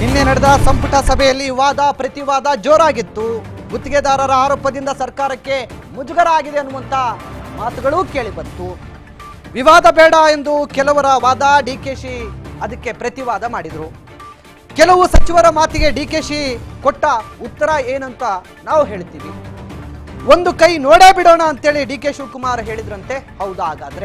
ನಿನ್ನೆ ನಡೆದ ಸಂಪುಟ ಸಭೆಯಲ್ಲಿ ವಾದ ಪ್ರತಿವಾದ ಜೋರಾಗಿತ್ತು ಗುತ್ತಿಗೆದಾರರ ಆರೋಪದಿಂದ ಸರ್ಕಾರಕ್ಕೆ ಮುಜುಗರ ಆಗಿದೆ ಅನ್ನುವಂಥ ಮಾತುಗಳೂ ಕೇಳಿಬಂತು ವಿವಾದ ಬೇಡ ಎಂದು ಕೆಲವರ ವಾದ ಡಿಕೆಶಿ ಅದಕ್ಕೆ ಪ್ರತಿವಾದ ಮಾಡಿದರು ಕೆಲವು ಸಚಿವರ ಮಾತಿಗೆ ಡಿಕೆಶಿ ಕೊಟ್ಟ ಉತ್ತರ ಏನಂತ ನಾವು ಹೇಳ್ತೀವಿ ಒಂದು ಕೈ ನೋಡೇ ಬಿಡೋಣ ಅಂತೇಳಿ ಡಿ ಕೆ ಶಿವಕುಮಾರ್ ಹೇಳಿದ್ರಂತೆ ಹೌದಾ ಹಾಗಾದ್ರೆ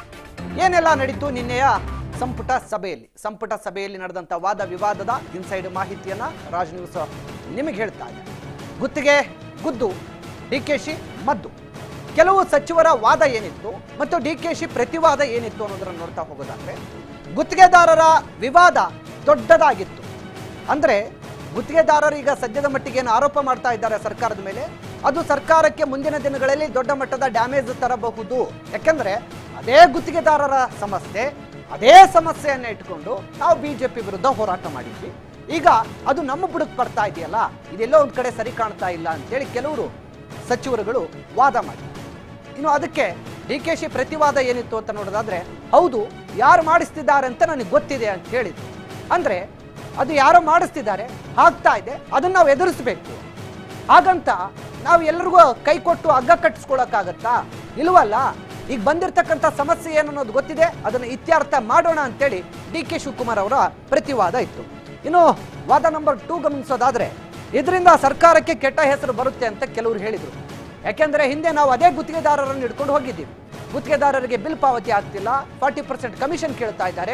ಏನೆಲ್ಲ ನಡೀತು ನಿನ್ನೆಯ ಸಂಪುಟ ಸಭೆಯಲ್ಲಿ ಸಂಪುಟ ಸಭೆಯಲ್ಲಿ ನಡೆದಂಥ ವಾದ ವಿವಾದದ ಇನ್ಸೈಡ್ ಮಾಹಿತಿಯನ್ನ ರಾಜ್ ನ್ಯೂಸ್ ನಿಮಗೆ ಹೇಳ್ತಾ ಇದೆ ಗುತ್ತಿಗೆ ಗುದ್ದು ಡಿ ಕೆ ಶಿ ಮದ್ದು ಕೆಲವು ಸಚಿವರ ವಾದ ಏನಿತ್ತು ಮತ್ತು ಡಿ ಕೆ ಶಿ ಪ್ರತಿವಾದ ಏನಿತ್ತು ಅನ್ನೋದನ್ನು ನೋಡ್ತಾ ಹೋಗೋದಾದ್ರೆ ಗುತ್ತಿಗೆದಾರರ ವಿವಾದ ದೊಡ್ಡದಾಗಿತ್ತು ಅಂದ್ರೆ ಗುತ್ತಿಗೆದಾರರು ಈಗ ಸದ್ಯದ ಮಟ್ಟಿಗೆ ಏನು ಆರೋಪ ಮಾಡ್ತಾ ಇದ್ದಾರೆ ಸರ್ಕಾರದ ಮೇಲೆ ಅದು ಸರ್ಕಾರಕ್ಕೆ ಮುಂದಿನ ದಿನಗಳಲ್ಲಿ ದೊಡ್ಡ ಮಟ್ಟದ ಡ್ಯಾಮೇಜ್ ತರಬಹುದು ಯಾಕಂದ್ರೆ ಅದೇ ಗುತ್ತಿಗೆದಾರರ ಸಮಸ್ಯೆ ಅದೇ ಸಮಸ್ಯೆಯನ್ನ ಇಟ್ಕೊಂಡು ನಾವು ಬಿಜೆಪಿ ವಿರುದ್ಧ ಹೋರಾಟ ಮಾಡಿದ್ವಿ ಈಗ ಅದು ನಮ್ಮ ಬುಡಕ್ ಬರ್ತಾ ಇದೆಯಲ್ಲ ಇದೆಲ್ಲೋ ಒಂದ್ ಕಡೆ ಸರಿ ಕಾಣ್ತಾ ಇಲ್ಲ ಅಂತೇಳಿ ಕೆಲವರು ಸಚಿವರುಗಳು ವಾದ ಮಾಡಿದ್ರು ಇನ್ನು ಅದಕ್ಕೆ ಡಿ ಕೆ ಶಿ ಪ್ರತಿವಾದ ಏನಿತ್ತು ಅಂತ ನೋಡೋದಾದ್ರೆ ಹೌದು ಯಾರು ಮಾಡಿಸ್ತಿದ್ದಾರೆ ಅಂತ ನನಗೆ ಗೊತ್ತಿದೆ ಅಂತ ಹೇಳಿದ್ರು ಅಂದ್ರೆ ಅದು ಯಾರೋ ಮಾಡಿಸ್ತಿದ್ದಾರೆ ಆಗ್ತಾ ಇದೆ ಅದನ್ನ ನಾವು ಎದುರಿಸಬೇಕು ಹಾಗಂತ ನಾವು ಎಲ್ರಿಗೂ ಕೈ ಕೊಟ್ಟು ಹಗ್ಗ ಕಟ್ಟಿಸ್ಕೊಳಕ್ಕಾಗತ್ತಾ ಇಲ್ವಲ್ಲ ಈಗ ಬಂದಿರತಕ್ಕಂಥ ಸಮಸ್ಯೆ ಏನು ಅನ್ನೋದು ಗೊತ್ತಿದೆ ಅದನ್ನು ಇತ್ಯರ್ಥ ಮಾಡೋಣ ಅಂತೇಳಿ ಡಿ ಕೆ ಶಿವಕುಮಾರ್ ಅವರ ಪ್ರತಿವಾದ ಇತ್ತು ಇನ್ನು ವಾದ ನಂಬರ್ ಟೂ ಗಮನಿಸೋದಾದ್ರೆ ಇದರಿಂದ ಸರ್ಕಾರಕ್ಕೆ ಕೆಟ್ಟ ಹೆಸರು ಬರುತ್ತೆ ಅಂತ ಕೆಲವರು ಹೇಳಿದರು ಯಾಕೆಂದ್ರೆ ಹಿಂದೆ ನಾವು ಅದೇ ಗುತ್ತಿಗೆದಾರರನ್ನು ಹಿಡ್ಕೊಂಡು ಹೋಗಿದ್ದೀವಿ ಗುತ್ತಿಗೆದಾರರಿಗೆ ಬಿಲ್ ಪಾವತಿ ಆಗ್ತಿಲ್ಲ ಫಾರ್ಟಿ ಪರ್ಸೆಂಟ್ ಕಮಿಷನ್ ಕೇಳ್ತಾ ಇದ್ದಾರೆ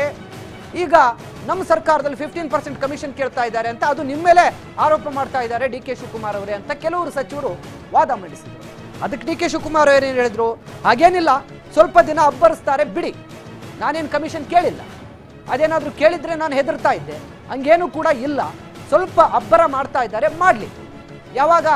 ಈಗ ನಮ್ಮ ಸರ್ಕಾರದಲ್ಲಿ ಫಿಫ್ಟೀನ್ ಪರ್ಸೆಂಟ್ ಕಮಿಷನ್ ಕೇಳ್ತಾ ಇದ್ದಾರೆ ಅಂತ ಅದು ನಿಮ್ಮ ಮೇಲೆ ಆರೋಪ ಮಾಡ್ತಾ ಇದ್ದಾರೆ ಡಿ ಕೆ ಶಿವಕುಮಾರ್ ಅವರೇ ಅಂತ ಕೆಲವರು ಸಚಿವರು ವಾದ ಮಂಡಿಸಿದರು ಅದಕ್ಕೆ ಡಿ ಕೆ ಶಿವಕುಮಾರ್ ಅವರೇನು ಹೇಳಿದ್ರು ಹಾಗೇನಿಲ್ಲ ಸ್ವಲ್ಪ ದಿನ ಅಬ್ಬರಿಸ್ತಾರೆ ಬಿಡಿ ನಾನೇನು ಕಮಿಷನ್ ಕೇಳಿಲ್ಲ ಅದೇನಾದರೂ ಕೇಳಿದ್ರೆ ನಾನು ಹೆದರ್ತಾ ಇದ್ದೆ ಹಂಗೇನು ಕೂಡ ಇಲ್ಲ ಸ್ವಲ್ಪ ಅಬ್ಬರ ಮಾಡ್ತಾ ಇದ್ದಾರೆ ಮಾಡಲಿ ಯಾವಾಗ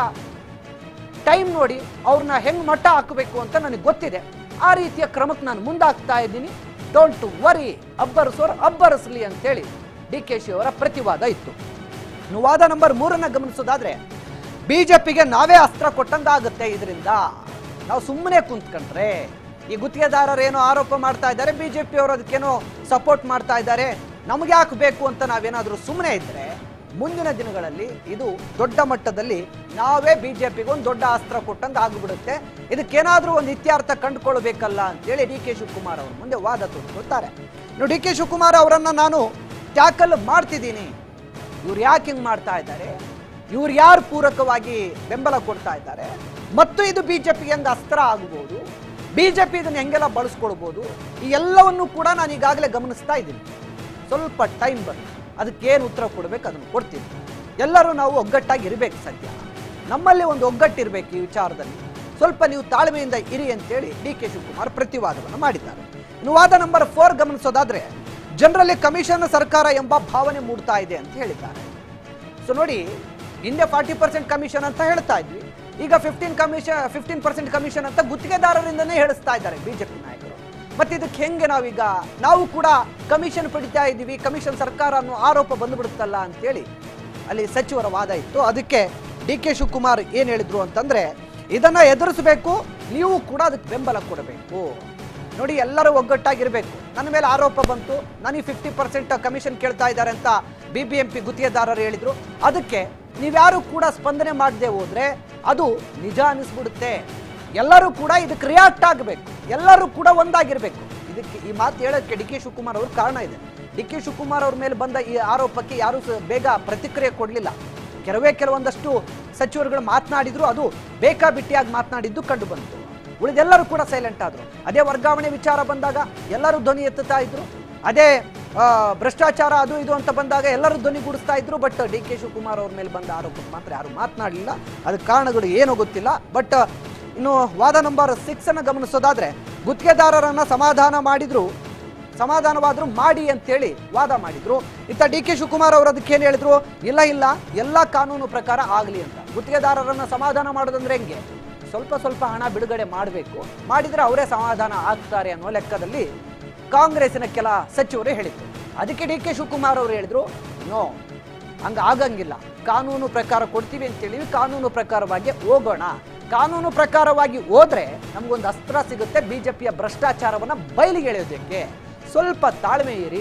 ಟೈಮ್ ನೋಡಿ ಅವ್ರನ್ನ ಹೆಂಗ್ ಮಟ್ಟ ಹಾಕಬೇಕು ಅಂತ ನನಗೆ ಗೊತ್ತಿದೆ ಆ ರೀತಿಯ ಕ್ರಮಕ್ಕೆ ನಾನು ಮುಂದಾಗ್ತಾ ಇದ್ದೀನಿ ಡೋಂಟ್ ವರಿ ಅಬ್ಬರಿಸೋರು ಅಬ್ಬರಿಸಲಿ ಅಂತೇಳಿ ಡಿ ಕೆ ಶಿ ಅವರ ಪ್ರತಿವಾದ ಇತ್ತು ಇನ್ನು ವಾದ ನಂಬರ್ ಮೂರನ್ನ ಗಮನಿಸೋದಾದ್ರೆ ಬಿಜೆಪಿಗೆ ನಾವೇ ಅಸ್ತ್ರ ಕೊಟ್ಟಂಗಾಗುತ್ತೆ ಇದರಿಂದ ನಾವು ಸುಮ್ಮನೆ ಕುಂತ್ಕೊಂಡ್ರೆ ಈ ಗುತ್ತಿಗೆದಾರರು ಏನೋ ಆರೋಪ ಮಾಡ್ತಾ ಇದ್ದಾರೆ ಬಿಜೆಪಿ ಅವರು ಅದಕ್ಕೇನೋ ಸಪೋರ್ಟ್ ಮಾಡ್ತಾ ಇದ್ದಾರೆ ನಮಗೆ ಯಾಕೆ ಬೇಕು ಅಂತ ನಾವೇನಾದರೂ ಸುಮ್ಮನೆ ಇದ್ರೆ ಮುಂದಿನ ದಿನಗಳಲ್ಲಿ ಇದು ದೊಡ್ಡ ಮಟ್ಟದಲ್ಲಿ ನಾವೇ ಬಿಜೆಪಿಗೆ ಒಂದು ದೊಡ್ಡ ಅಸ್ತ್ರ ಕೊಟ್ಟಂಗೆ ಆಗ್ಬಿಡುತ್ತೆ ಇದಕ್ಕೇನಾದ್ರೂ ಒಂದು ಇತ್ಯರ್ಥ ಕಂಡುಕೊಳ್ಬೇಕಲ್ಲ ಅಂತೇಳಿ ಡಿ ಕೆ ಶಿವಕುಮಾರ್ ಅವರು ಮುಂದೆ ವಾದ ತೋರಿಸ್ಕೊಳ್ತಾರೆ ಇನ್ನು ಡಿ ಕೆ ಶಿವಕುಮಾರ್ ಅವರನ್ನ ನಾನು ಟ್ಯಾಕಲ್ ಮಾಡ್ತಿದ್ದೀನಿ ಇವ್ರು ಯಾಕೆ ಹಿಂಗ್ ಮಾಡ್ತಾ ಇದ್ದಾರೆ ಇವ್ರು ಯಾರು ಪೂರಕವಾಗಿ ಬೆಂಬಲ ಕೊಡ್ತಾ ಇದ್ದಾರೆ ಮತ್ತು ಇದು ಬಿಜೆಪಿಗೆ ಹೆಂಗೆ ಅಸ್ತ್ರ ಆಗಬಹುದು ಬಿಜೆಪಿ ಇದನ್ನ ಹೆಂಗೆಲ್ಲ ಬಳಸ್ಕೊಳ್ಬೋದು ಈ ಎಲ್ಲವನ್ನು ಕೂಡ ನಾನು ಈಗಾಗಲೇ ಗಮನಿಸ್ತಾ ಇದ್ದೀನಿ ಸ್ವಲ್ಪ ಟೈಮ್ ಬನ್ನಿ ಅದಕ್ಕೇನು ಉತ್ತರ ಕೊಡ್ಬೇಕು ಅದನ್ನು ಕೊಡ್ತೀನಿ ಎಲ್ಲರೂ ನಾವು ಒಗ್ಗಟ್ಟಾಗಿ ಇರಬೇಕು ಸದ್ಯ ನಮ್ಮಲ್ಲಿ ಒಂದು ಒಗ್ಗಟ್ಟಿರ್ಬೇಕು ಈ ವಿಚಾರದಲ್ಲಿ ಸ್ವಲ್ಪ ನೀವು ತಾಳ್ಮೆಯಿಂದ ಇರಿ ಅಂತೇಳಿ ಡಿ ಕೆ ಶಿವಕುಮಾರ್ ಪ್ರತಿವಾದವನ್ನು ಮಾಡಿದ್ದಾರೆ ಇನ್ನು ವಾದ ನಂಬರ್ ಫೋರ್ ಗಮನಿಸೋದಾದ್ರೆ ಜನರಲ್ಲಿ ಕಮಿಷನ್ ಸರ್ಕಾರ ಎಂಬ ಭಾವನೆ ಮೂಡ್ತಾ ಇದೆ ಅಂತ ಹೇಳಿದ್ದಾರೆ ಸೊ ನೋಡಿ ಹಿಂದೆ ಫಾರ್ಟಿ ಪರ್ಸೆಂಟ್ ಕಮಿಷನ್ ಅಂತ ಹೇಳ್ತಾ ಇದ್ವಿ ಈಗ fifteen commission fifteen percent commission ಅಂತ ಗುತ್ತಿಗೆದಾರರಿಂದನೇ ಹೇಳಿಸ್ತಾ ಇದ್ದಾರೆ ಬಿಜೆಪಿ ನಾಯಕರು ಮತ್ತೆ ಇದಕ್ಕೆ ಹೆಂಗೆ ನಾವೀಗ ನಾವು ಕೂಡ ಕಮಿಷನ್ ಪಡಿತಾ ಇದ್ದೀವಿ ಕಮಿಷನ್ ಸರ್ಕಾರ ಅನ್ನೋ ಆರೋಪ ಬಂದ್ಬಿಡುತ್ತಲ್ಲ ಅಂತೇಳಿ ಅಲ್ಲಿ ಸಚಿವರ ವಾದ ಇತ್ತು ಅದಕ್ಕೆ ಡಿ ಕೆ ಶಿವಕುಮಾರ್ ಏನು ಹೇಳಿದ್ರು ಅಂತಂದ್ರೆ ಇದನ್ನ ಎದುರಿಸಬೇಕು ನೀವು ಕೂಡ ಅದಕ್ಕೆ ಬೆಂಬಲ ಕೊಡಬೇಕು ನೋಡಿ ಎಲ್ಲರೂ ಒಗ್ಗಟ್ಟಾಗಿರ್ಬೇಕು ನನ್ನ ಮೇಲೆ ಆರೋಪ ಬಂತು ನನಗೆ ಫಿಫ್ಟಿ ಪರ್ಸೆಂಟ್ ಕಮಿಷನ್ ಕೇಳ್ತಾ ಇದ್ದಾರೆ ಅಂತ ಬಿ ಬಿ ಎಂ ಪಿ ಗುತ್ತಿಗೆದಾರರು ಹೇಳಿದ್ರು ಅದಕ್ಕೆ ನೀವ್ಯಾರು ಕೂಡ ಸ್ಪಂದನೆ ಮಾಡದೆ ಹೋದ್ರೆ ಅದು ನಿಜ ಅನಿಸ್ಬಿಡುತ್ತೆ ಎಲ್ಲರೂ ಕೂಡ ಇದಕ್ಕೆ ರಿಯಾಕ್ಟ್ ಆಗಬೇಕು ಎಲ್ಲರೂ ಕೂಡ ಒಂದಾಗಿರ್ಬೇಕು ಇದಕ್ಕೆ ಈ ಮಾತು ಹೇಳೋಕ್ಕೆ ಡಿ ಕೆ ಶಿವಕುಮಾರ್ ಅವ್ರ ಕಾರಣ ಇದೆ ಡಿ ಕೆ ಶಿವಕುಮಾರ್ ಅವ್ರ ಮೇಲೆ ಬಂದ ಈ ಆರೋಪಕ್ಕೆ ಯಾರೂ ಸ- ಬೇಗ ಪ್ರತಿಕ್ರಿಯೆ ಕೊಡಲಿಲ್ಲ ಕೆಲವೇ ಕೆಲವೊಂದಷ್ಟು ಸಚಿವರುಗಳು ಮಾತನಾಡಿದ್ರು ಅದು ಬೇಕಾಬಿಟ್ಟಿಯಾಗಿ ಮಾತನಾಡಿದ್ದು ಕಂಡು ಬಂತು ಉಳಿದೆಲ್ಲರೂ ಕೂಡ ಸೈಲೆಂಟ್ ಆದ್ರು ಅದೇ ವರ್ಗಾವಣೆ ವಿಚಾರ ಬಂದಾಗ ಎಲ್ಲರೂ ಧ್ವನಿ ಎತ್ತುತ್ತಾ ಇದ್ರು ಅದೇ ಆ, ಭ್ರಷ್ಟಾಚಾರ ಅದು ಇದು ಅಂತ ಬಂದಾಗ ಎಲ್ಲರೂ ಧ್ವನಿಗೂಡಿಸ್ತಾ ಇದ್ರು ಬಟ್ ಡಿ ಕೆ ಶಿವಕುಮಾರ್ ಅವ್ರ ಮೇಲೆ ಬಂದ ಆರೋಪಕ್ಕೆ ಮಾತ್ರ ಯಾರು ಮಾತನಾಡಲಿಲ್ಲ ಅದಕ್ಕೆ ಕಾರಣಗಳು ಏನೋ ಗೊತ್ತಿಲ್ಲ ಬಟ್ ಇನ್ನು ವಾದ ನಂಬರ್ ಸಿಕ್ಸ್ ಅನ್ನು ಗಮನಿಸೋದಾದ್ರೆ ಗುತ್ತಿಗೆದಾರರನ್ನ ಸಮಾಧಾನ ಮಾಡಿದ್ರು ಸಮಾಧಾನವಾದ್ರು ಮಾಡಿ ಅಂತೇಳಿ ವಾದ ಮಾಡಿದ್ರು ಇತ್ತ ಡಿ ಕೆ ಶಿವಕುಮಾರ್ ಅವರು ಅದಕ್ಕೆ ಏನು ಹೇಳಿದ್ರು ಇಲ್ಲ ಇಲ್ಲ ಎಲ್ಲ ಕಾನೂನು ಪ್ರಕಾರ ಆಗಲಿ ಅಂತ ಗುತ್ತಿಗೆದಾರರನ್ನ ಸಮಾಧಾನ ಮಾಡೋದಂದ್ರೆ ಹೆಂಗೆ ಸ್ವಲ್ಪ ಸ್ವಲ್ಪ ಹಣ ಬಿಡುಗಡೆ ಮಾಡಬೇಕು ಮಾಡಿದ್ರೆ ಅವರೇ ಸಮಾಧಾನ ಆಗ್ತಾರೆ ಅನ್ನೋ ಲೆಕ್ಕದಲ್ಲಿ ಕಾಂಗ್ರೆಸ್ಸಿನ ಕೆಲ ಸಚಿವರು ಹೇಳಿದ್ರು ಅದಕ್ಕೆ ಡಿ ಕೆ ಶಿವಕುಮಾರ್ ಅವರು ಹೇಳಿದ್ರು ನೋ ಹಂಗ ಆಗಂಗಿಲ್ಲ ಕಾನೂನು ಪ್ರಕಾರ ಕೊಡ್ತೀವಿ ಅಂತೇಳಿ ಕಾನೂನು ಪ್ರಕಾರವಾಗಿ ಹೋಗೋಣ ಕಾನೂನು ಪ್ರಕಾರವಾಗಿ ಹೋದ್ರೆ ನಮಗೊಂದು ಅಸ್ತ್ರ ಸಿಗುತ್ತೆ ಬಿಜೆಪಿಯ ಭ್ರಷ್ಟಾಚಾರವನ್ನ ಬಯಲಿಗೆ ಎಳೆಯೋದಕ್ಕೆ ಸ್ವಲ್ಪ ತಾಳ್ಮೆ ಇರಿ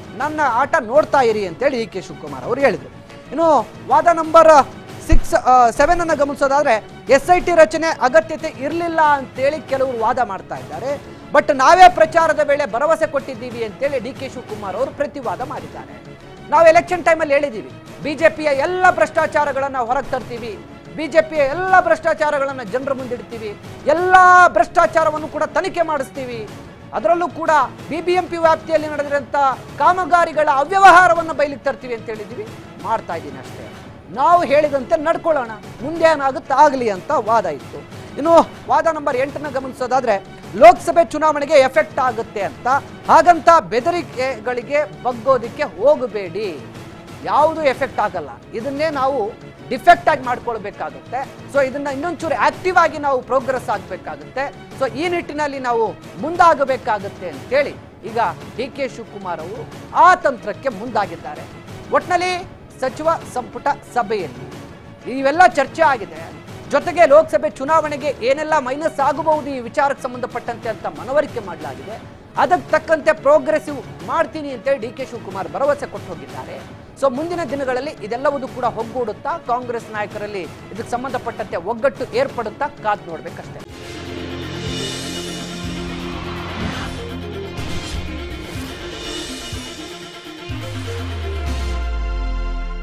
ನನ್ನ ಆಟ ನೋಡ್ತಾ ಇರಿ ಅಂತೇಳಿ ಡಿ ಕೆ ಶಿವಕುಮಾರ್ ಅವರು ಹೇಳಿದರು ಇನ್ನು ವಾದ ನಂಬರ್ ಸಿಕ್ಸ್ ಸೆವೆನ್ ಅನ್ನು ಗಮನಿಸೋದಾದ್ರೆ ಎಸ್ ಐ ಟಿ ರಚನೆ ಅಗತ್ಯತೆ ಇರಲಿಲ್ಲ ಅಂತೇಳಿ ಕೆಲವರು ವಾದ ಮಾಡ್ತಾ ಇದ್ದಾರೆ ಬಟ್ ನಾವೇ ಪ್ರಚಾರದ ವೇಳೆ ಭರವಸೆ ಕೊಟ್ಟಿದ್ದೀವಿ ಅಂತೇಳಿ ಡಿ ಕೆ ಶಿವಕುಮಾರ್ ಅವರು ಪ್ರತಿವಾದ ಮಾಡಿದ್ದಾರೆ ನಾವು ಎಲೆಕ್ಷನ್ ಟೈಮಲ್ಲಿ ಹೇಳಿದ್ದೀವಿ ಬಿಜೆಪಿಯ ಎಲ್ಲ ಭ್ರಷ್ಟಾಚಾರಗಳನ್ನು ಹೊರಗೆ ತರ್ತೀವಿ ಬಿಜೆಪಿಯ ಎಲ್ಲ ಭ್ರಷ್ಟಾಚಾರಗಳನ್ನು ಜನರ ಮುಂದಿಡ್ತೀವಿ ಎಲ್ಲ ಭ್ರಷ್ಟಾಚಾರವನ್ನು ಕೂಡ ತನಿಖೆ ಮಾಡಿಸ್ತೀವಿ ಅದರಲ್ಲೂ ಕೂಡ ಬಿಬಿಎಂಪಿ ವ್ಯಾಪ್ತಿಯಲ್ಲಿ ನಡೆದಿರುವಂಥ ಕಾಮಗಾರಿಗಳ ಅವ್ಯವಹಾರವನ್ನು ಬಯಲಿಗೆ ತರ್ತೀವಿ ಅಂತ ಹೇಳಿದ್ದೀವಿ ಮಾಡ್ತಾ ಇದ್ದೀನಿ ಅಷ್ಟೇ ನಾವು ಹೇಳಿದಂತೆ ನಡ್ಕೊಳ್ಳೋಣ ಮುಂದೆ ಏನಾಗುತ್ತೆ ಆಗಲಿ ಅಂತ ವಾದ ಇತ್ತು ಇನ್ನು ವಾದ ನಂಬರ್ ಎಂಟನ್ನ ಗಮನಿಸೋದಾದ್ರೆ ಲೋಕಸಭೆ ಚುನಾವಣೆಗೆ ಎಫೆಕ್ಟ್ ಆಗುತ್ತೆ ಅಂತ ಹಾಗಂತ ಬೆದರಿಕೆಗಳಿಗೆ ಬಗ್ಗೋದಿಕ್ಕೆ ಹೋಗಬೇಡಿ ಯಾವುದು ಎಫೆಕ್ಟ್ ಆಗಲ್ಲ ಇದನ್ನೇ ನಾವು ಡಿಫೆಕ್ಟ್ ಆಗಿ ಮಾಡ್ಕೊಳ್ಬೇಕಾಗುತ್ತೆ ಸೊ ಇದನ್ನ ಇನ್ನೊಂಚೂರು ಆಕ್ಟಿವ್ ಆಗಿ ನಾವು ಪ್ರೋಗ್ರೆಸ್ ಆಗಬೇಕಾಗುತ್ತೆ ಸೊ ಈ ನಿಟ್ಟಿನಲ್ಲಿ ನಾವು ಮುಂದಾಗಬೇಕಾಗುತ್ತೆ ಅಂತೇಳಿ ಈಗ ಡಿ ಕೆ ಶಿವಕುಮಾರ್ ಅವರು ಆ ತಂತ್ರಕ್ಕೆ ಮುಂದಾಗಿದ್ದಾರೆ ಒಟ್ನಲ್ಲಿ ಸಚಿವ ಸಂಪುಟ ಸಭೆಯಲ್ಲಿ ಇವೆಲ್ಲ ಚರ್ಚೆ ಆಗಿದೆ ಜೊತೆಗೆ ಲೋಕಸಭೆ ಚುನಾವಣೆಗೆ ಏನೆಲ್ಲ ಮೈನಸ್ ಆಗಬಹುದು ಈ ವಿಚಾರಕ್ಕೆ ಸಂಬಂಧಪಟ್ಟಂತೆ ಅಂತ ಮನವರಿಕೆ ಮಾಡಲಾಗಿದೆ ಅದಕ್ಕೆ ತಕ್ಕಂತೆ ಪ್ರೋಗ್ರೆಸಿವ್ ಮಾಡ್ತೀನಿ ಅಂತೇಳಿ ಡಿ ಕೆ ಶಿವಕುಮಾರ್ ಭರವಸೆ ಕೊಟ್ಟು ಹೋಗಿದ್ದಾರೆ ಸೊ ಮುಂದಿನ ದಿನಗಳಲ್ಲಿ ಇದೆಲ್ಲವೂ ಕೂಡ ಒಗ್ಗೂಡುತ್ತಾ ಕಾಂಗ್ರೆಸ್ ನಾಯಕರಲ್ಲಿ ಇದಕ್ಕೆ ಸಂಬಂಧಪಟ್ಟಂತೆ ಒಗ್ಗಟ್ಟು ಏರ್ಪಡುತ್ತಾ ಕಾದ್ ನೋಡ್ಬೇಕಷ್ಟೇ